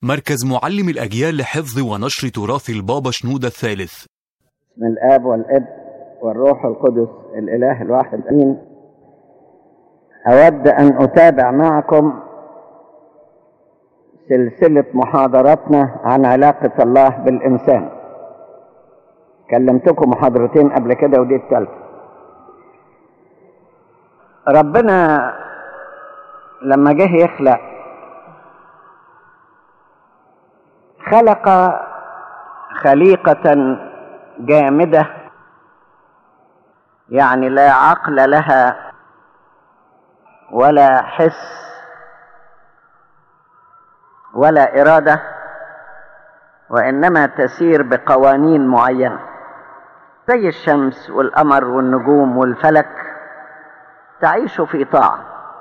مركز معلم الأجيال لحفظ ونشر تراث البابا شنودة الثالث بسم الآب والابن والروح القدس الإله الواحد أمين أود أن أتابع معكم سلسلة محاضراتنا عن علاقة الله بالإنسان كلمتكم محاضرتين قبل كده ودي الثالثة ربنا لما جه يخلق خلق خليقة جامدة يعني لا عقل لها ولا حس ولا إرادة وإنما تسير بقوانين معينة زي الشمس والقمر والنجوم والفلك تعيش في طاعة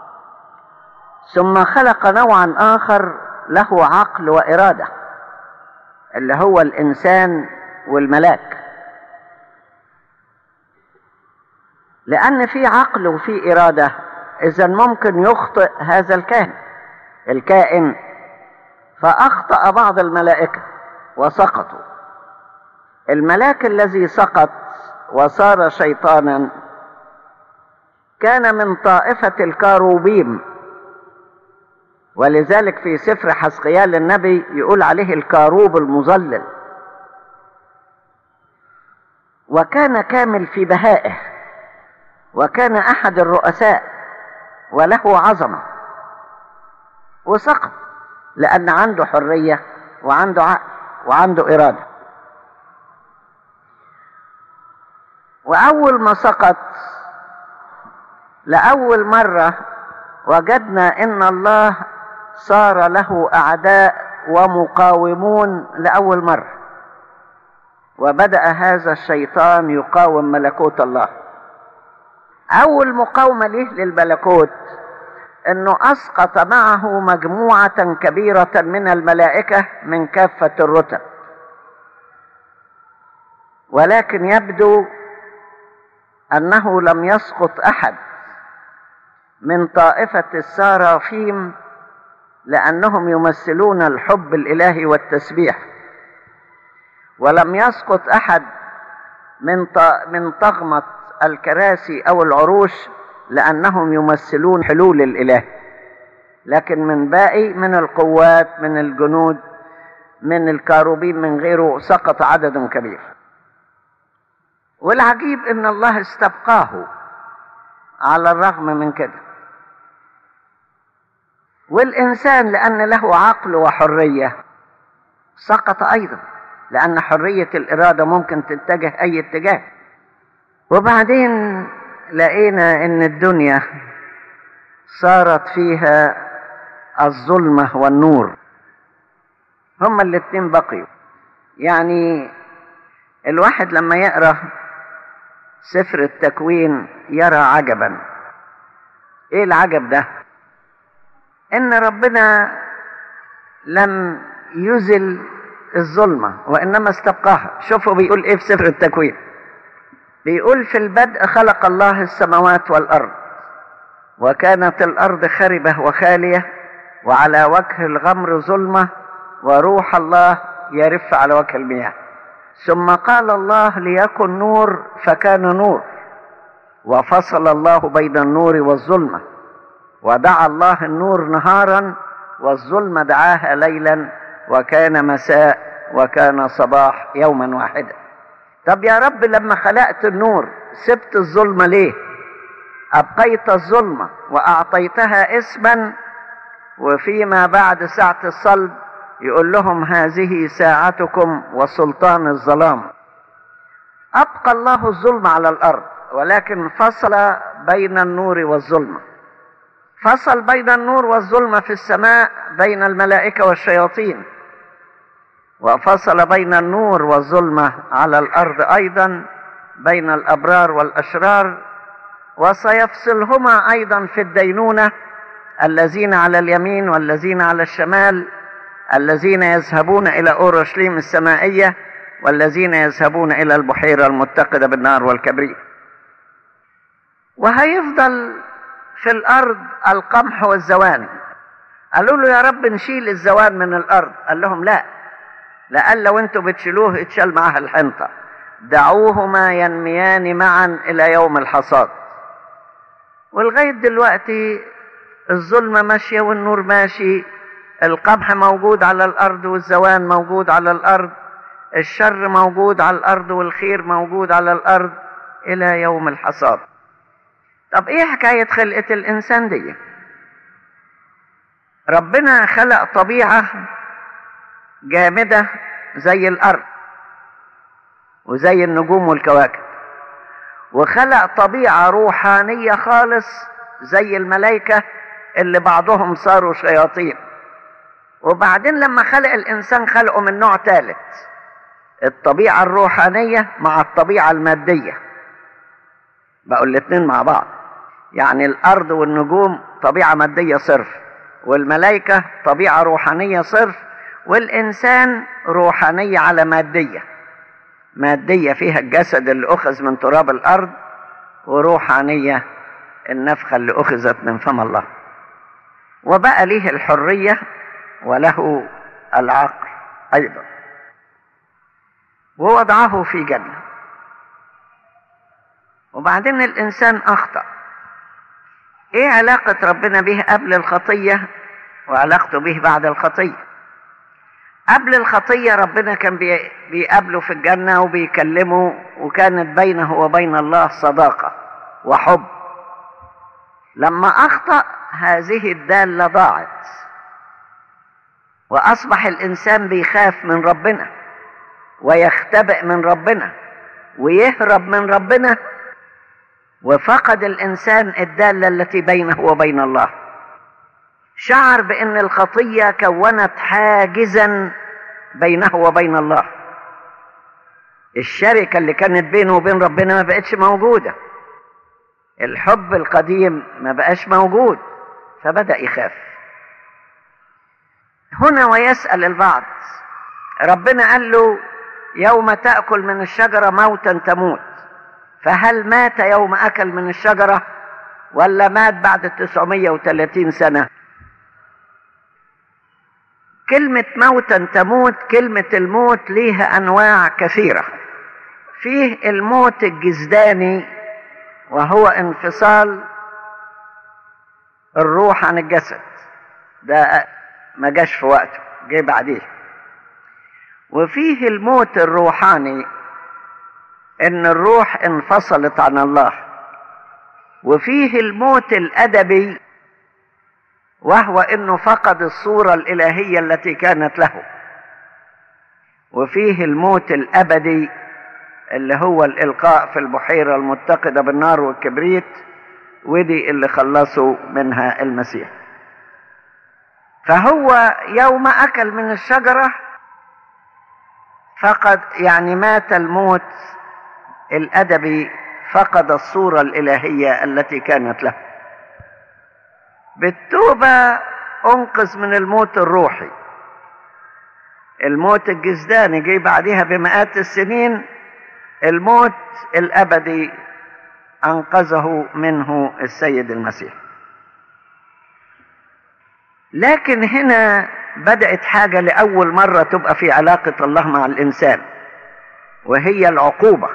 ثم خلق نوعا آخر له عقل وإرادة اللي هو الإنسان والملاك لأن في عقل وفي إرادة إذا ممكن يخطئ هذا الكائن الكائن فأخطأ بعض الملائكة وسقطوا الملاك الذي سقط وصار شيطانا كان من طائفة الكاروبيم ولذلك في سفر حسقيال النبي يقول عليه الكاروب المظلل وكان كامل في بهائه وكان احد الرؤساء وله عظمه وسقط لان عنده حريه وعنده عقل وعنده اراده واول ما سقط لاول مره وجدنا ان الله صار له اعداء ومقاومون لاول مره وبدا هذا الشيطان يقاوم ملكوت الله اول مقاومه له للملكوت انه اسقط معه مجموعه كبيره من الملائكه من كافه الرتب ولكن يبدو انه لم يسقط احد من طائفه السارافيم لانهم يمثلون الحب الالهي والتسبيح ولم يسقط احد من من طغمه الكراسي او العروش لانهم يمثلون حلول الاله لكن من باقي من القوات من الجنود من الكاروبين من غيره سقط عدد كبير والعجيب ان الله استبقاه على الرغم من كده والإنسان لأن له عقل وحرية سقط أيضا لأن حرية الإرادة ممكن تتجه أي اتجاه وبعدين لقينا إن الدنيا صارت فيها الظلمة والنور هما الاتنين بقيوا يعني الواحد لما يقرأ سفر التكوين يرى عجبا ايه العجب ده ان ربنا لم يزل الظلمه وانما استبقاها شوفوا بيقول ايه في سفر التكوين بيقول في البدء خلق الله السماوات والارض وكانت الارض خربه وخاليه وعلى وجه الغمر ظلمه وروح الله يرف على وجه المياه ثم قال الله ليكن نور فكان نور وفصل الله بين النور والظلمه ودعا الله النور نهارا والظلم دعاها ليلا وكان مساء وكان صباح يوما واحدا طب يا رب لما خلقت النور سبت الظلمة ليه أبقيت الظلمة وأعطيتها اسما وفيما بعد ساعة الصلب يقول لهم هذه ساعتكم وسلطان الظلام أبقى الله الظلم على الأرض ولكن فصل بين النور والظلمه فصل بين النور والظلمة في السماء بين الملائكة والشياطين وفصل بين النور والظلمة على الأرض أيضا بين الأبرار والأشرار وسيفصلهما أيضا في الدينونة الذين على اليمين والذين على الشمال الذين يذهبون إلى أورشليم السمائية والذين يذهبون إلى البحيرة المتقدة بالنار والكبريت وهيفضل في الأرض القمح والزوان قالوا له يا رب نشيل الزوال من الارض قال لهم لا لأن لو انتوا بتشيلوه اتشال معها الحنطة دعوهما ينميان معا الى يوم الحصاد ولغاية دلوقتي الظلمة ماشية والنور ماشي القمح موجود على الارض والزوان موجود على الارض الشر موجود على الارض والخير موجود على الارض الى يوم الحصاد طب ايه حكاية خلقة الانسان دي ربنا خلق طبيعة جامدة زي الارض وزي النجوم والكواكب وخلق طبيعة روحانية خالص زي الملائكة اللي بعضهم صاروا شياطين وبعدين لما خلق الانسان خلقه من نوع ثالث الطبيعة الروحانية مع الطبيعة المادية بقوا الاتنين مع بعض يعني الارض والنجوم طبيعة مادية صرف والملائكة طبيعة روحانية صرف والانسان روحانية على مادية مادية فيها الجسد اللي اخذ من تراب الارض وروحانية النفخة اللي اخذت من فم الله وبقى ليه الحرية وله العقل ايضا ووضعه في جنة وبعدين الانسان اخطأ ايه علاقة ربنا به قبل الخطية وعلاقته به بعد الخطية قبل الخطية ربنا كان بيقابله في الجنة وبيكلمه وكانت بينه وبين الله صداقة وحب لما أخطأ هذه الدالة ضاعت وأصبح الإنسان بيخاف من ربنا ويختبئ من ربنا ويهرب من ربنا وفقد الإنسان الدالة التي بينه وبين الله شعر بأن الخطية كونت حاجزا بينه وبين الله الشركة اللي كانت بينه وبين ربنا ما بقتش موجودة الحب القديم ما بقاش موجود فبدأ يخاف هنا ويسأل البعض ربنا قال له يوم تأكل من الشجرة موتا تموت فهل مات يوم أكل من الشجرة ولا مات بعد 930 سنة كلمة موتا تموت كلمة الموت ليها أنواع كثيرة فيه الموت الجسداني وهو انفصال الروح عن الجسد ده ما جاش في وقته جه بعديه وفيه الموت الروحاني ان الروح انفصلت عن الله وفيه الموت الادبي وهو انه فقد الصوره الالهيه التي كانت له وفيه الموت الابدي اللي هو الالقاء في البحيره المتقده بالنار والكبريت ودي اللي خلصوا منها المسيح فهو يوم اكل من الشجره فقد يعني مات الموت الادبي فقد الصوره الالهيه التي كانت له بالتوبه انقذ من الموت الروحي الموت الجسداني جه بعدها بمئات السنين الموت الابدي انقذه منه السيد المسيح لكن هنا بدات حاجه لاول مره تبقى في علاقه الله مع الانسان وهي العقوبه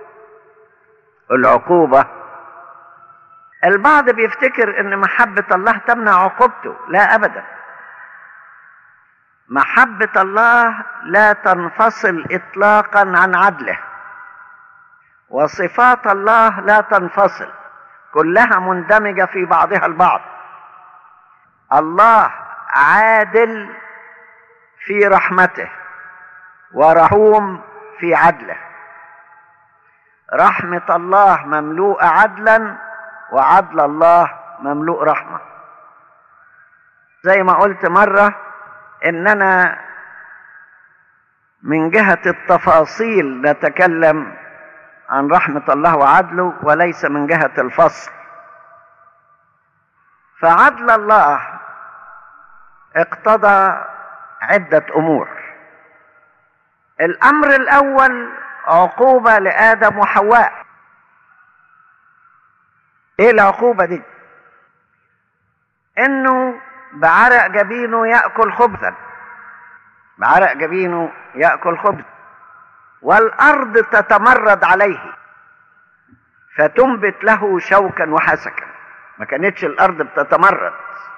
العقوبه البعض بيفتكر ان محبه الله تمنع عقوبته لا ابدا محبه الله لا تنفصل اطلاقا عن عدله وصفات الله لا تنفصل كلها مندمجه في بعضها البعض الله عادل في رحمته ورحوم في عدله رحمه الله مملوءه عدلا وعدل الله مملوء رحمه زي ما قلت مره اننا من جهه التفاصيل نتكلم عن رحمه الله وعدله وليس من جهه الفصل فعدل الله اقتضى عدة أمور الأمر الأول عقوبة لآدم وحواء إيه العقوبة دي؟ إنه بعرق جبينه يأكل خبزا بعرق جبينه يأكل خبز والأرض تتمرد عليه فتنبت له شوكا وحسكا ما كانتش الأرض بتتمرد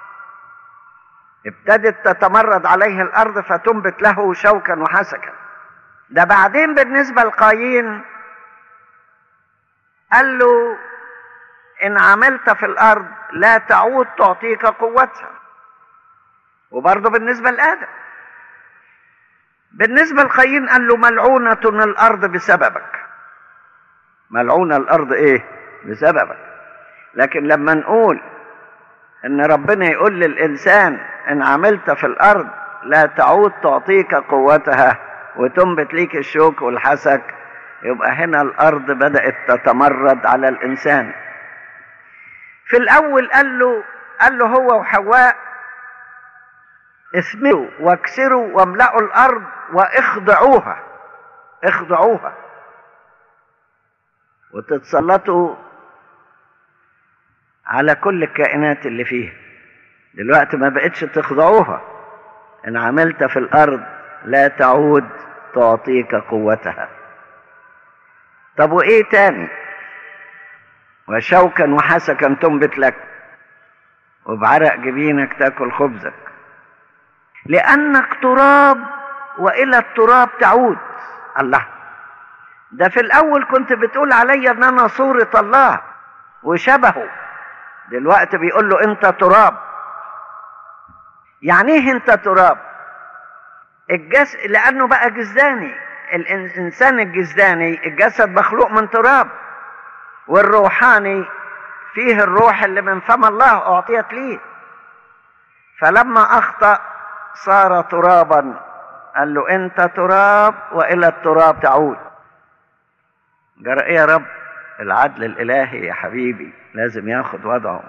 ابتدت تتمرد عليه الأرض فتنبت له شوكا وحسكا ده بعدين بالنسبة لقايين قال له إن عملت في الأرض لا تعود تعطيك قوتها وبرضه بالنسبة لآدم بالنسبة لقايين قال له ملعونة الأرض بسببك ملعونة الأرض إيه بسببك لكن لما نقول إن ربنا يقول للإنسان إن عملت في الأرض لا تعود تعطيك قوتها وتنبت ليك الشوك والحسك يبقى هنا الأرض بدأت تتمرد على الإنسان في الأول قال له قال له هو وحواء اثمروا واكسروا واملأوا الأرض واخضعوها اخضعوها وتتسلطوا على كل الكائنات اللي فيها دلوقتي ما بقتش تخضعوها ان عملت في الارض لا تعود تعطيك قوتها طب وايه تاني وشوكا وحسكا تنبت لك وبعرق جبينك تاكل خبزك لانك تراب والى التراب تعود الله ده في الاول كنت بتقول عليا ان انا صورة الله وشبهه دلوقتي بيقول له انت تراب يعني ايه انت تراب الجس لانه بقى جزداني الانسان الجزداني الجسد مخلوق من تراب والروحاني فيه الروح اللي من فم الله اعطيت ليه فلما اخطا صار ترابا قال له انت تراب والى التراب تعود جرى ايه يا رب العدل الالهي يا حبيبي لازم ياخد وضعه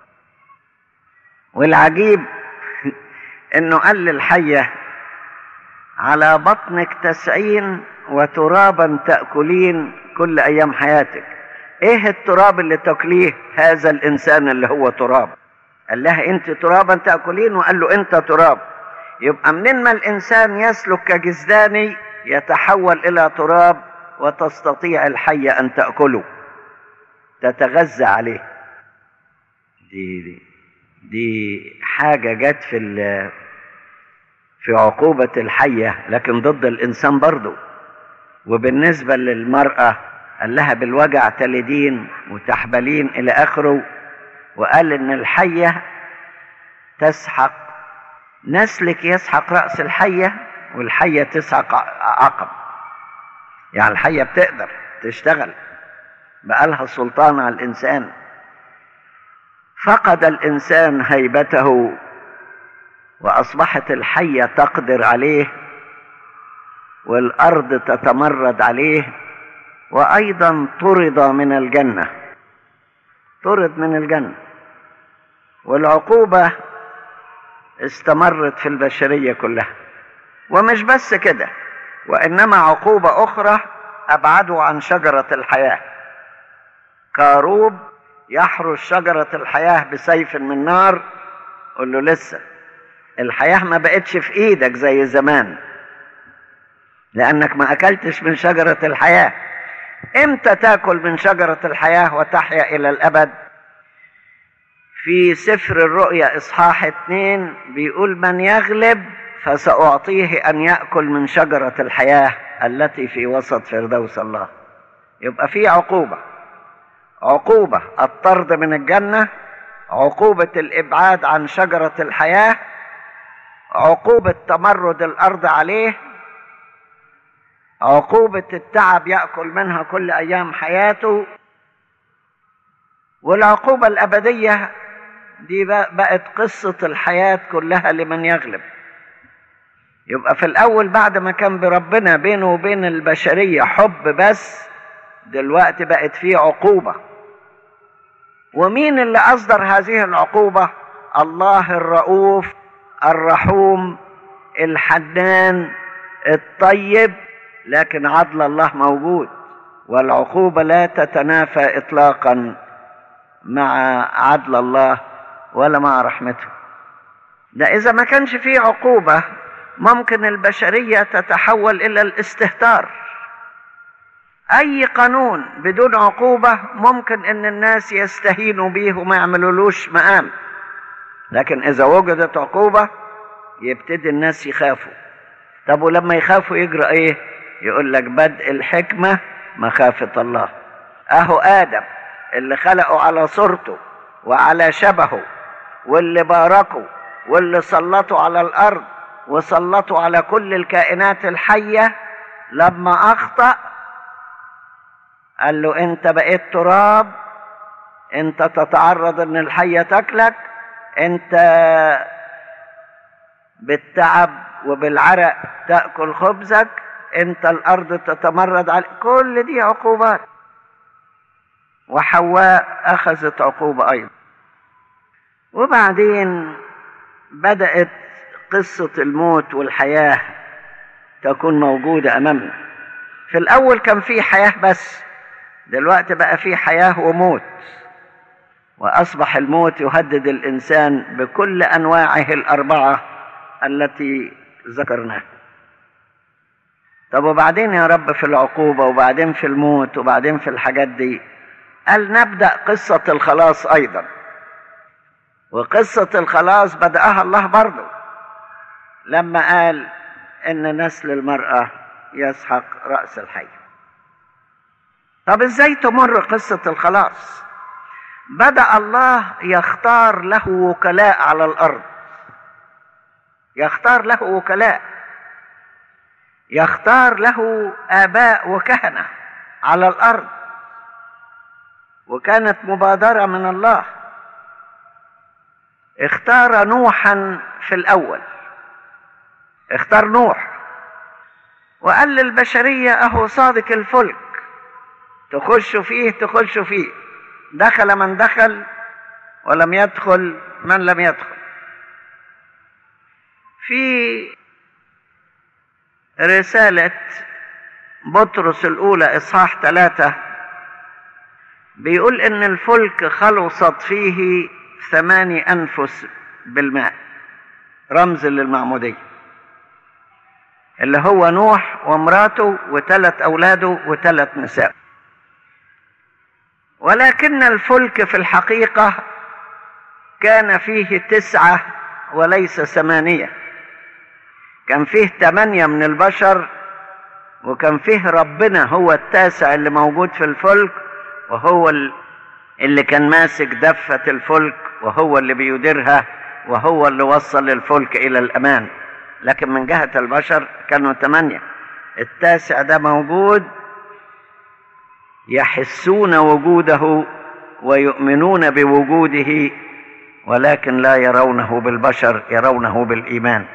والعجيب انه قال للحيه على بطنك تسعين وترابا تاكلين كل ايام حياتك ايه التراب اللي تاكليه هذا الانسان اللي هو تراب قال لها انت ترابا تاكلين وقال له انت تراب يبقى منين ما الانسان يسلك كجزداني يتحول الى تراب وتستطيع الحيه ان تاكله تتغذى عليه دي دي, دي حاجه جت في في عقوبه الحيه لكن ضد الانسان برضه وبالنسبه للمراه قال لها بالوجع تلدين وتحبلين الى اخره وقال ان الحيه تسحق نسلك يسحق راس الحيه والحيه تسحق عقب يعني الحيه بتقدر تشتغل بقى لها سلطان على الانسان فقد الانسان هيبته واصبحت الحيه تقدر عليه والارض تتمرد عليه وايضا طرد من الجنه طرد من الجنه والعقوبه استمرت في البشريه كلها ومش بس كده وانما عقوبه اخرى ابعدوا عن شجره الحياه كاروب يحرس شجره الحياه بسيف من نار قل له لسه الحياه ما بقتش في ايدك زي زمان لانك ما اكلتش من شجره الحياه امتى تاكل من شجره الحياه وتحيا الى الابد في سفر الرؤيا اصحاح اتنين بيقول من يغلب فساعطيه ان ياكل من شجره الحياه التي في وسط فردوس الله يبقى في عقوبه عقوبه الطرد من الجنه عقوبه الابعاد عن شجره الحياه عقوبه تمرد الارض عليه عقوبه التعب ياكل منها كل ايام حياته والعقوبه الابديه دي بقت قصه الحياه كلها لمن يغلب يبقى في الاول بعد ما كان بربنا بينه وبين البشريه حب بس دلوقتي بقت فيه عقوبه ومين اللي اصدر هذه العقوبه الله الرؤوف الرحوم الحنان الطيب لكن عدل الله موجود والعقوبه لا تتنافى اطلاقا مع عدل الله ولا مع رحمته ده إذا ما كانش فيه عقوبة ممكن البشرية تتحول إلى الاستهتار أي قانون بدون عقوبة ممكن إن الناس يستهينوا بيه وما يعملولوش مقام لكن إذا وجدت عقوبة يبتدي الناس يخافوا طب ولما يخافوا يجرى إيه؟ يقول لك بدء الحكمة مخافة الله أهو آدم اللي خلقه على صورته وعلى شبهه واللي باركه واللي سلطوا على الارض وسلطوا على كل الكائنات الحيه لما اخطا قال له انت بقيت تراب انت تتعرض ان الحيه تاكلك انت بالتعب وبالعرق تاكل خبزك انت الارض تتمرد على كل دي عقوبات وحواء اخذت عقوبه ايضا وبعدين بدات قصه الموت والحياه تكون موجوده امامنا في الاول كان في حياه بس دلوقتي بقى في حياه وموت واصبح الموت يهدد الانسان بكل انواعه الاربعه التي ذكرناها طب وبعدين يا رب في العقوبه وبعدين في الموت وبعدين في الحاجات دي قال نبدا قصه الخلاص ايضا وقصه الخلاص بداها الله برضه لما قال ان نسل المراه يسحق راس الحي طب ازاي تمر قصه الخلاص بدا الله يختار له وكلاء على الارض يختار له وكلاء يختار له اباء وكهنه على الارض وكانت مبادره من الله اختار نوحا في الاول اختار نوح وقال للبشريه اهو صادق الفلك تخش فيه تخش فيه دخل من دخل ولم يدخل من لم يدخل في رسالة بطرس الأولى إصحاح ثلاثة بيقول إن الفلك خلصت فيه ثماني أنفس بالماء رمز للمعمودية اللي هو نوح ومراته وثلاث أولاده وثلاث نساء ولكن الفلك في الحقيقة كان فيه تسعة وليس ثمانية كان فيه ثمانية من البشر وكان فيه ربنا هو التاسع اللي موجود في الفلك وهو اللي كان ماسك دفة الفلك وهو اللي بيديرها وهو اللي وصل الفلك إلى الأمان لكن من جهة البشر كانوا ثمانية التاسع ده موجود يحسون وجوده ويؤمنون بوجوده ولكن لا يرونه بالبشر يرونه بالايمان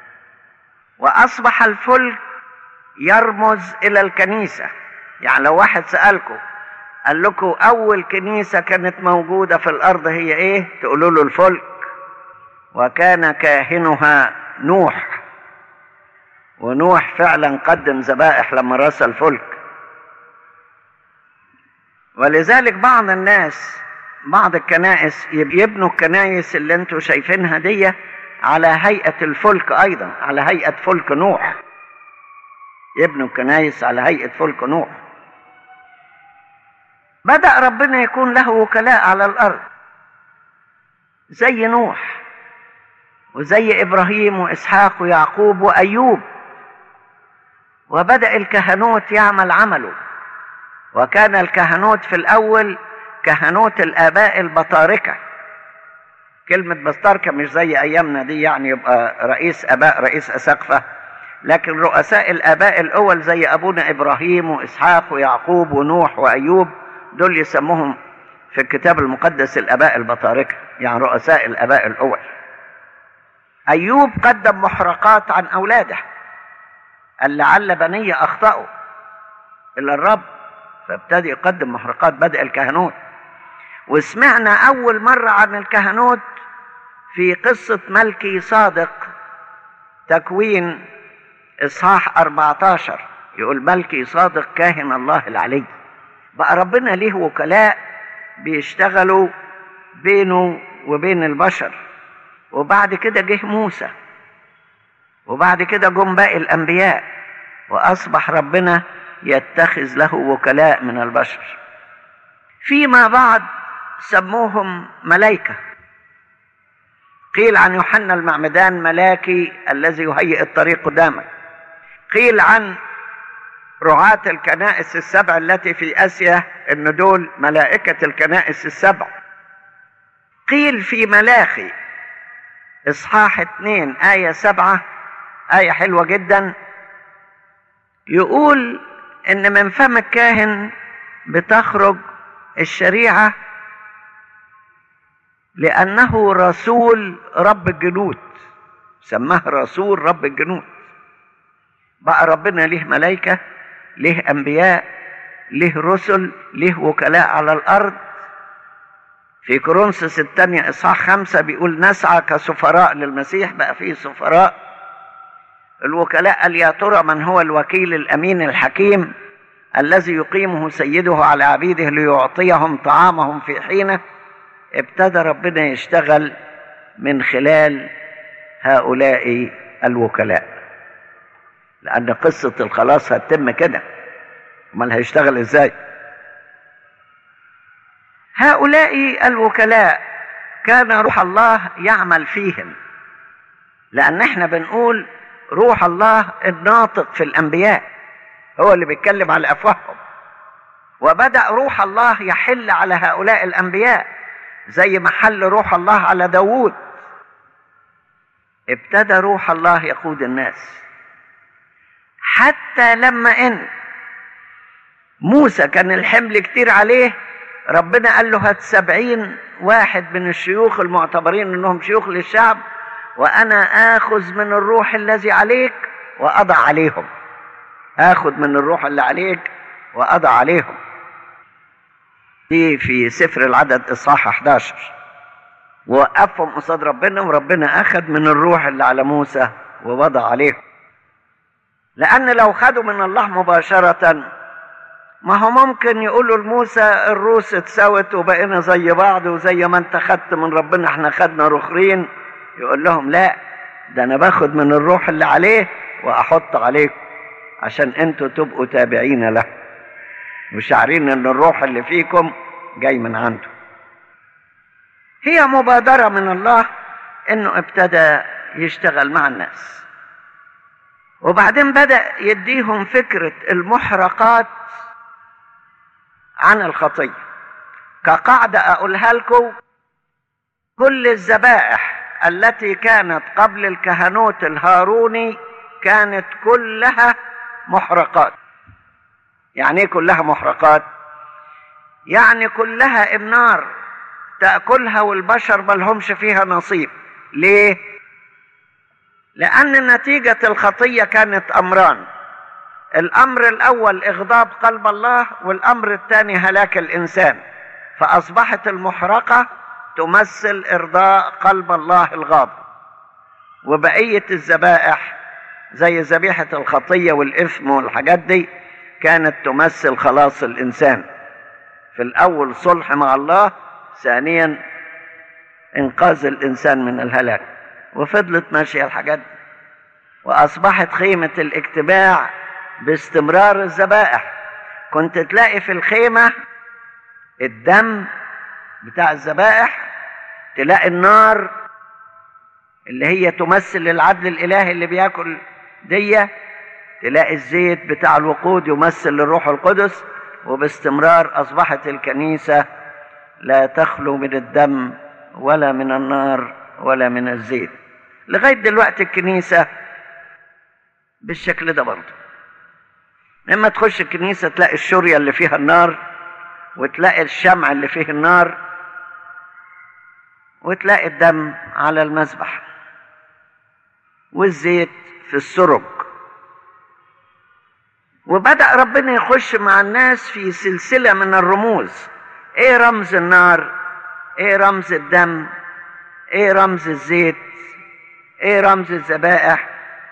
واصبح الفلك يرمز الى الكنيسه يعني لو واحد سالكم قال لكم اول كنيسه كانت موجوده في الارض هي ايه تقولوا له الفلك وكان كاهنها نوح ونوح فعلا قدم ذبائح لما رسى الفلك ولذلك بعض الناس بعض الكنائس يبنوا الكنائس اللي انتوا شايفينها دي على هيئة الفلك أيضا على هيئة فلك نوح يبنوا الكنائس على هيئة فلك نوح بدأ ربنا يكون له وكلاء على الأرض زي نوح وزي إبراهيم وإسحاق ويعقوب وأيوب وبدأ الكهنوت يعمل عمله وكان الكهنوت في الأول كهنوت الآباء البطاركة كلمة بطاركة مش زي أيامنا دي يعني يبقى رئيس آباء رئيس أساقفة لكن رؤساء الآباء الأول زي أبونا إبراهيم وإسحاق ويعقوب ونوح وأيوب دول يسموهم في الكتاب المقدس الآباء البطاركة يعني رؤساء الآباء الأول أيوب قدم محرقات عن أولاده قال لعل بني أخطأوا إلى الرب فابتدى يقدم محرقات بدء الكهنوت وسمعنا أول مرة عن الكهنوت في قصة ملكي صادق تكوين إصحاح 14 يقول ملكي صادق كاهن الله العلي بقى ربنا ليه وكلاء بيشتغلوا بينه وبين البشر وبعد كده جه موسى وبعد كده جم باقي الانبياء واصبح ربنا يتخذ له وكلاء من البشر فيما بعد سموهم ملائكه قيل عن يوحنا المعمدان ملاكي الذي يهيئ الطريق قدامك قيل عن رعاة الكنائس السبع التي في اسيا ان دول ملائكه الكنائس السبع قيل في ملاخي اصحاح اتنين ايه سبعه ايه حلوه جدا يقول ان من فم الكاهن بتخرج الشريعه لانه رسول رب الجنود سماه رسول رب الجنود بقى ربنا ليه ملائكه ليه انبياء ليه رسل ليه وكلاء على الارض في كورنثوس الثانية إصحاح خمسة بيقول نسعى كسفراء للمسيح بقى فيه سفراء الوكلاء قال يا ترى من هو الوكيل الأمين الحكيم الذي يقيمه سيده على عبيده ليعطيهم طعامهم في حينه ابتدى ربنا يشتغل من خلال هؤلاء الوكلاء لأن قصة الخلاص هتتم كده امال هيشتغل ازاي هؤلاء الوكلاء كان روح الله يعمل فيهم لأن احنا بنقول روح الله الناطق في الأنبياء هو اللي بيتكلم على أفواههم وبدأ روح الله يحل على هؤلاء الأنبياء زي ما حل روح الله على داوود ابتدى روح الله يقود الناس حتى لما ان موسى كان الحمل كتير عليه ربنا قال له هات سبعين واحد من الشيوخ المعتبرين انهم شيوخ للشعب وانا اخذ من الروح الذي عليك واضع عليهم اخذ من الروح اللي عليك واضع عليهم دي في سفر العدد اصحاح 11 ووقفهم قصاد ربنا وربنا اخذ من الروح اللي على موسى ووضع عليهم لان لو خدوا من الله مباشره ما هو ممكن يقولوا لموسى الروس اتسوت وبقينا زي بعض وزي ما انت خدت من ربنا احنا خدنا رخرين يقول لهم لا ده انا باخد من الروح اللي عليه واحط عليكم عشان انتوا تبقوا تابعين له وشعرين ان الروح اللي فيكم جاي من عنده هي مبادرة من الله انه ابتدى يشتغل مع الناس وبعدين بدأ يديهم فكرة المحرقات عن الخطية كقاعدة أقولها لكم كل الذبائح التي كانت قبل الكهنوت الهاروني كانت كلها محرقات يعني ايه كلها محرقات يعني كلها النار تأكلها والبشر ملهمش فيها نصيب ليه لأن نتيجة الخطية كانت أمران الأمر الأول إغضاب قلب الله والأمر الثاني هلاك الإنسان فأصبحت المحرقة تمثل إرضاء قلب الله الغاضب وبقية الذبائح زي ذبيحة الخطية والإثم والحاجات دي كانت تمثل خلاص الإنسان في الأول صلح مع الله ثانيا إنقاذ الإنسان من الهلاك وفضلت ماشية الحاجات دي وأصبحت خيمة الاجتماع باستمرار الذبائح كنت تلاقي في الخيمة الدم بتاع الذبائح تلاقي النار اللي هي تمثل العدل الإلهي اللي بياكل دية تلاقي الزيت بتاع الوقود يمثل الروح القدس وباستمرار أصبحت الكنيسة لا تخلو من الدم ولا من النار ولا من الزيت لغاية دلوقتي الكنيسة بالشكل ده برضه لما تخش الكنيسة تلاقي الشورية اللي فيها النار وتلاقي الشمع اللي فيه النار وتلاقي الدم على المذبح والزيت في السرج وبدأ ربنا يخش مع الناس في سلسلة من الرموز ايه رمز النار ايه رمز الدم ايه رمز الزيت ايه رمز الذبائح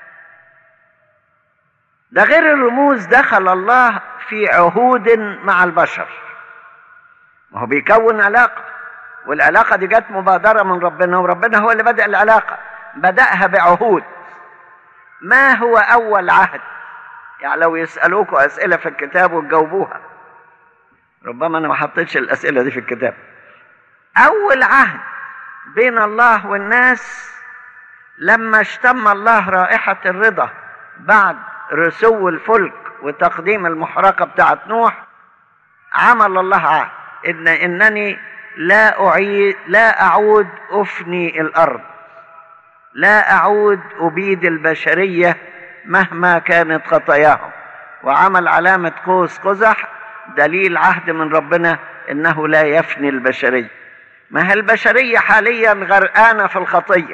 ده غير الرموز دخل الله في عهود مع البشر ما هو بيكون علاقة والعلاقة دي جت مبادرة من ربنا وربنا هو اللي بدأ العلاقة بدأها بعهود ما هو أول عهد يعني لو يسألوكوا أسئلة في الكتاب وتجاوبوها ربما أنا ما حطيتش الأسئلة دي في الكتاب أول عهد بين الله والناس لما اشتم الله رائحة الرضا بعد رسو الفلك وتقديم المحرقة بتاعت نوح عمل الله عهد إن إنني لا أعيد لا أعود أفني الأرض لا أعود أبيد البشرية مهما كانت خطاياهم وعمل علامة قوس قزح دليل عهد من ربنا إنه لا يفني البشرية ما هي البشرية حاليا غرقانة في الخطية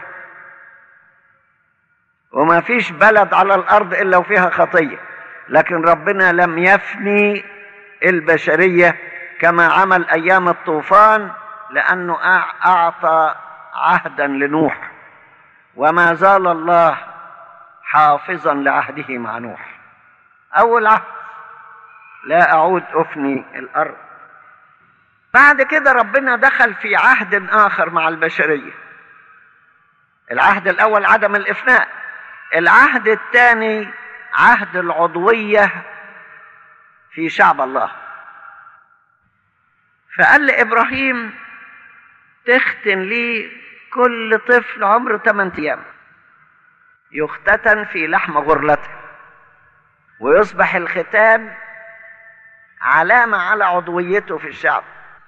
وما فيش بلد على الأرض إلا وفيها خطية لكن ربنا لم يفني البشرية كما عمل أيام الطوفان لأنه أعطى عهدا لنوح وما زال الله حافظا لعهده مع نوح أول عهد لا أعود أفني الأرض بعد كده ربنا دخل في عهد آخر مع البشرية العهد الأول عدم الإفناء العهد الثاني عهد العضوية في شعب الله فقال لإبراهيم تختن لي كل طفل عمره 8 أيام يختتن في لحم غرلته ويصبح الختان علامة على عضويته في الشعب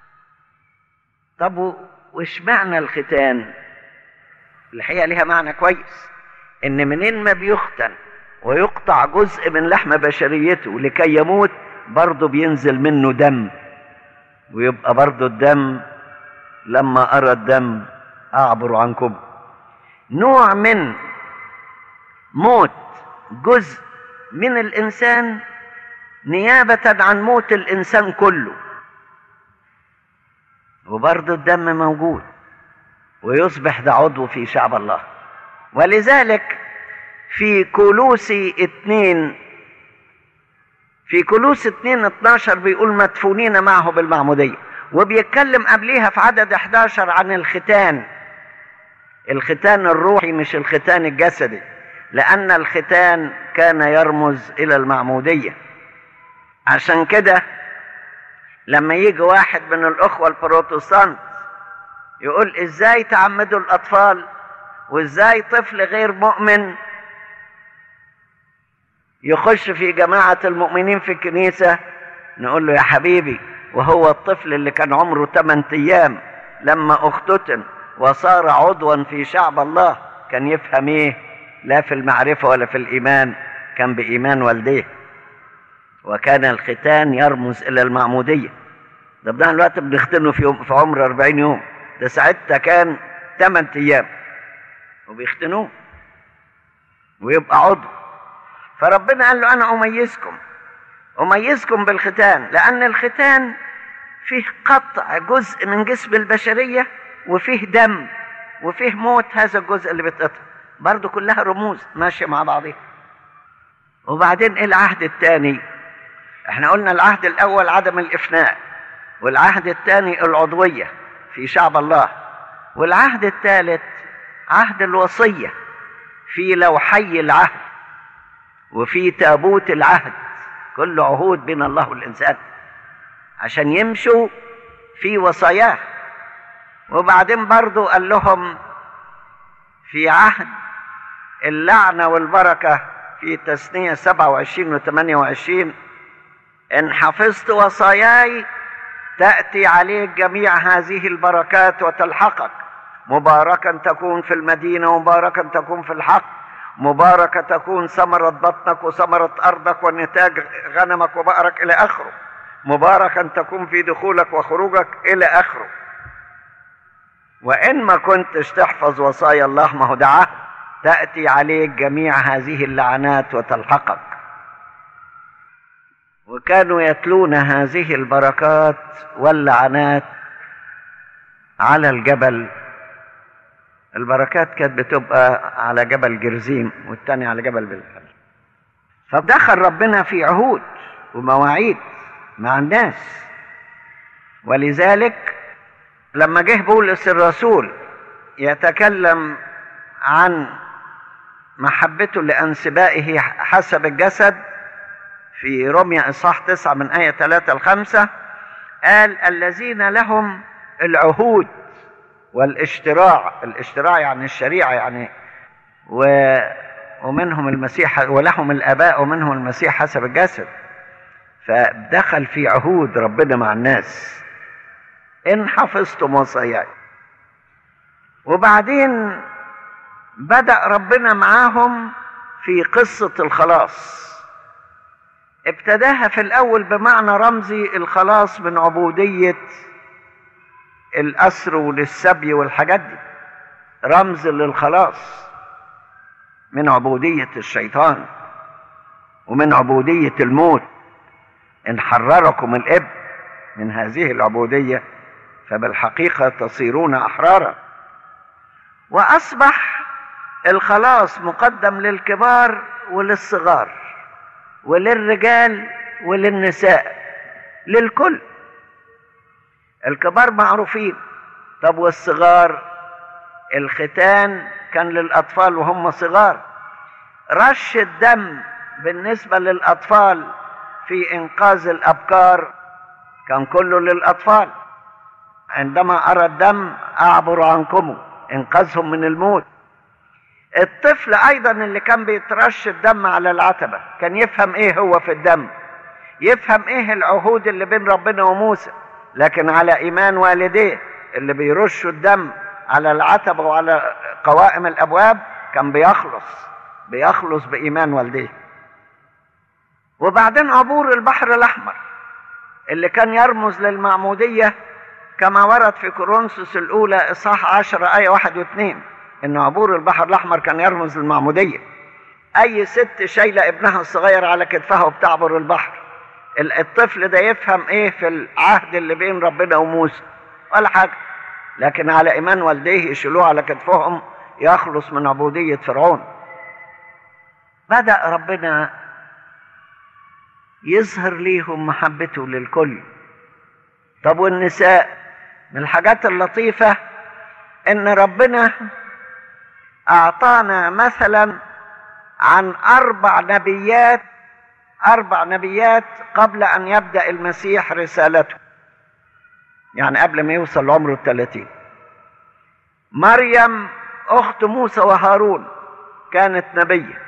طب وش معنى الختان الحقيقة لها معنى كويس ان منين ما بيختن ويقطع جزء من لحم بشريته لكي يموت برضه بينزل منه دم ويبقى برضه الدم لما أرى الدم أعبر عنكم نوع من موت جزء من الإنسان نيابة عن موت الإنسان كله وبرضه الدم موجود ويصبح ده عضو في شعب الله ولذلك في كولوسي اتنين في كولوس اتنين اتناشر بيقول مدفونين معه بالمعمودية وبيتكلم قبليها في عدد 11 عن الختان الختان الروحي مش الختان الجسدي لأن الختان كان يرمز إلى المعمودية عشان كده لما يجي واحد من الأخوة البروتستانت يقول إزاي تعمدوا الأطفال وإزاي طفل غير مؤمن يخش في جماعة المؤمنين في الكنيسة نقول له يا حبيبي وهو الطفل اللي كان عمره 8 أيام لما اختتن وصار عضوا في شعب الله كان يفهم ايه لا في المعرفة ولا في الإيمان كان بإيمان والديه وكان الختان يرمز إلى المعمودية ده بدنا الوقت بنختنه في, يوم في عمر 40 يوم ده ساعتها كان 8 أيام وبيختنوه ويبقى عضو فربنا قال له أنا أميزكم أميزكم بالختان لأن الختان فيه قطع جزء من جسم البشرية وفيه دم وفيه موت هذا الجزء اللي بيتقطع برضه كلها رموز ماشية مع بعضها وبعدين ايه العهد الثاني احنا قلنا العهد الاول عدم الافناء والعهد الثاني العضوية في شعب الله والعهد الثالث عهد الوصية في لوحي العهد وفي تابوت العهد كل عهود بين الله والإنسان عشان يمشوا في وصاياه وبعدين برضو قال لهم في عهد اللعنة والبركة في تثنية 27 و 28 إن حفظت وصاياي تأتي عليك جميع هذه البركات وتلحقك مباركا تكون في المدينة ومباركا تكون في الحق مباركة تكون ثمرة بطنك وثمرة أرضك ونتاج غنمك وبقرك إلى آخره مباركا تكون في دخولك وخروجك إلى آخره وإن ما كنتش تحفظ وصايا الله ما هو ده عهد تأتي عليك جميع هذه اللعنات وتلحقك وكانوا يتلون هذه البركات واللعنات على الجبل البركات كانت بتبقى على جبل جرزيم والتاني على جبل بلحل فدخل ربنا في عهود ومواعيد مع الناس ولذلك لما جه بولس الرسول يتكلم عن محبته لأنسبائه حسب الجسد في رمية إصحاح تسعة من آية ثلاثة لخمسة قال الذين لهم العهود والاشتراع الاشتراع يعني الشريعة يعني و ومنهم المسيح ولهم الآباء ومنهم المسيح حسب الجسد فدخل في عهود ربنا مع الناس إن حفظتم وصاياي وبعدين بدأ ربنا معاهم في قصة الخلاص ابتداها في الأول بمعنى رمزي الخلاص من عبودية الأسر والسبي والحاجات دي رمز للخلاص من عبودية الشيطان ومن عبودية الموت إن حرركم الإب من هذه العبودية فبالحقيقة تصيرون أحرارا وأصبح الخلاص مقدم للكبار وللصغار وللرجال وللنساء للكل الكبار معروفين طب والصغار الختان كان للأطفال وهم صغار رش الدم بالنسبة للأطفال في إنقاذ الأبكار كان كله للأطفال عندما أرى الدم أعبر عنكم إنقاذهم من الموت الطفل أيضا اللي كان بيترش الدم على العتبة كان يفهم إيه هو في الدم يفهم إيه العهود اللي بين ربنا وموسى لكن على إيمان والديه اللي بيرشوا الدم على العتبة وعلى قوائم الأبواب كان بيخلص بيخلص بإيمان والديه وبعدين عبور البحر الأحمر اللي كان يرمز للمعمودية كما ورد في كورنثوس الأولى إصحاح عشرة آية واحد واثنين إن عبور البحر الأحمر كان يرمز للمعمودية أي ست شايلة ابنها الصغير على كتفها وبتعبر البحر الطفل ده يفهم إيه في العهد اللي بين ربنا وموسى ولا حاجة لكن على إيمان والديه يشيلوه على كتفهم يخلص من عبودية فرعون بدأ ربنا يظهر ليهم محبته للكل طب والنساء من الحاجات اللطيفة ان ربنا اعطانا مثلا عن اربع نبيات اربع نبيات قبل ان يبدأ المسيح رسالته يعني قبل ما يوصل لعمره الثلاثين مريم اخت موسى وهارون كانت نبية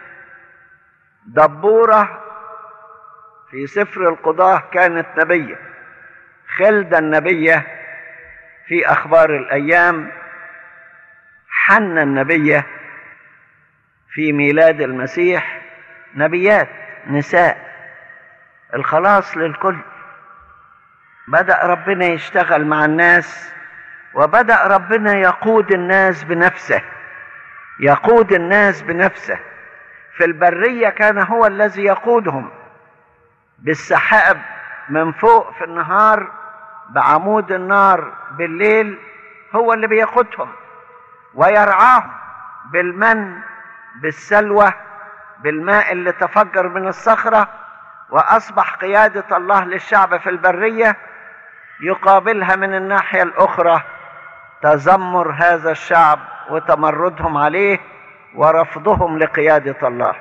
دبورة في سفر القضاة كانت نبية خلدة النبية في أخبار الأيام حنة النبية في ميلاد المسيح نبيات نساء الخلاص للكل بدأ ربنا يشتغل مع الناس وبدأ ربنا يقود الناس بنفسه يقود الناس بنفسه في البرية كان هو الذي يقودهم بالسحاب من فوق في النهار بعمود النار بالليل هو اللي بيقودهم ويرعاهم بالمن بالسلوى بالماء اللي تفجر من الصخرة وأصبح قيادة الله للشعب في البرية يقابلها من الناحية الأخرى تذمر هذا الشعب وتمردهم عليه ورفضهم لقيادة الله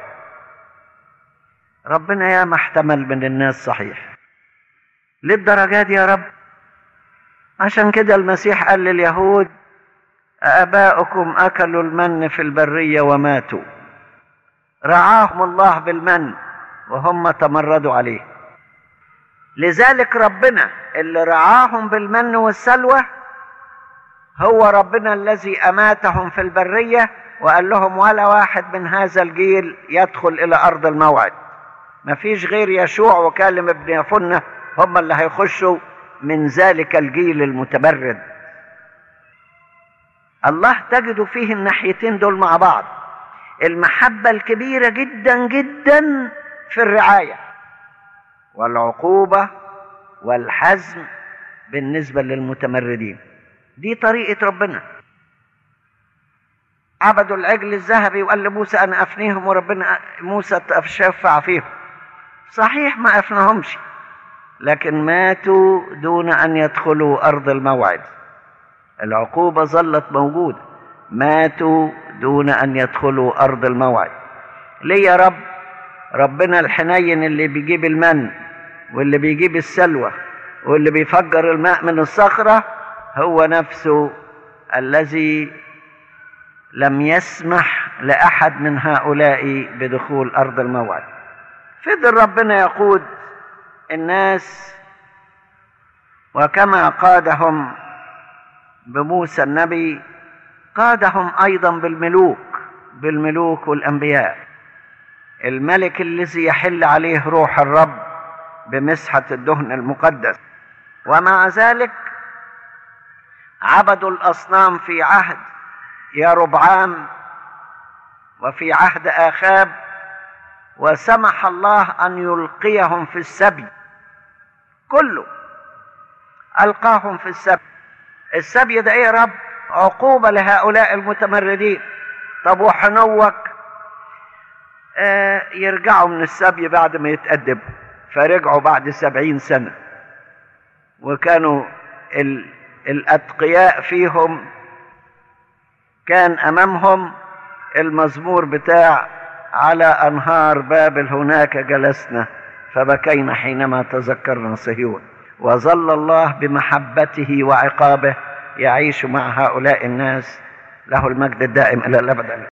ربنا يا ما احتمل من الناس صحيح للدرجات دي يا رب عشان كده المسيح قال لليهود آباؤكم أكلوا المن في البرية وماتوا رعاهم الله بالمن وهم تمردوا عليه لذلك ربنا اللي رعاهم بالمن والسلوى هو ربنا الذي أماتهم في البرية وقال لهم ولا واحد من هذا الجيل يدخل إلى أرض الموعد مفيش غير يشوع وكالم ابن يفنة هم اللي هيخشوا من ذلك الجيل المتبرد الله تجد فيه الناحيتين دول مع بعض المحبة الكبيرة جدا جدا في الرعاية والعقوبة والحزم بالنسبة للمتمردين دي طريقة ربنا عبدوا العجل الذهبي وقال لموسى أنا أفنيهم وربنا موسى شفع فيهم صحيح ما أفنهمش لكن ماتوا دون أن يدخلوا أرض الموعد العقوبة ظلت موجودة ماتوا دون أن يدخلوا أرض الموعد ليه يا رب ربنا الحنين اللي بيجيب المن واللي بيجيب السلوى واللي بيفجر الماء من الصخرة هو نفسه الذي لم يسمح لأحد من هؤلاء بدخول أرض الموعد فضل ربنا يقود الناس وكما قادهم بموسى النبي قادهم ايضا بالملوك بالملوك والانبياء الملك الذي يحل عليه روح الرب بمسحه الدهن المقدس ومع ذلك عبدوا الاصنام في عهد يا ربعام وفي عهد اخاب وسمح الله ان يلقيهم في السبي كله القاهم في السبي السبي ده ايه يا رب عقوبة لهؤلاء المتمردين طب وحنوك آه يرجعوا من السبي بعد ما يتأدبوا فرجعوا بعد سبعين سنة وكانوا ال الأتقياء فيهم كان أمامهم المزمور بتاع على أنهار بابل هناك جلسنا فبكينا حينما تذكرنا صهيون وظل الله بمحبته وعقابه يعيش مع هؤلاء الناس له المجد الدائم الى الابد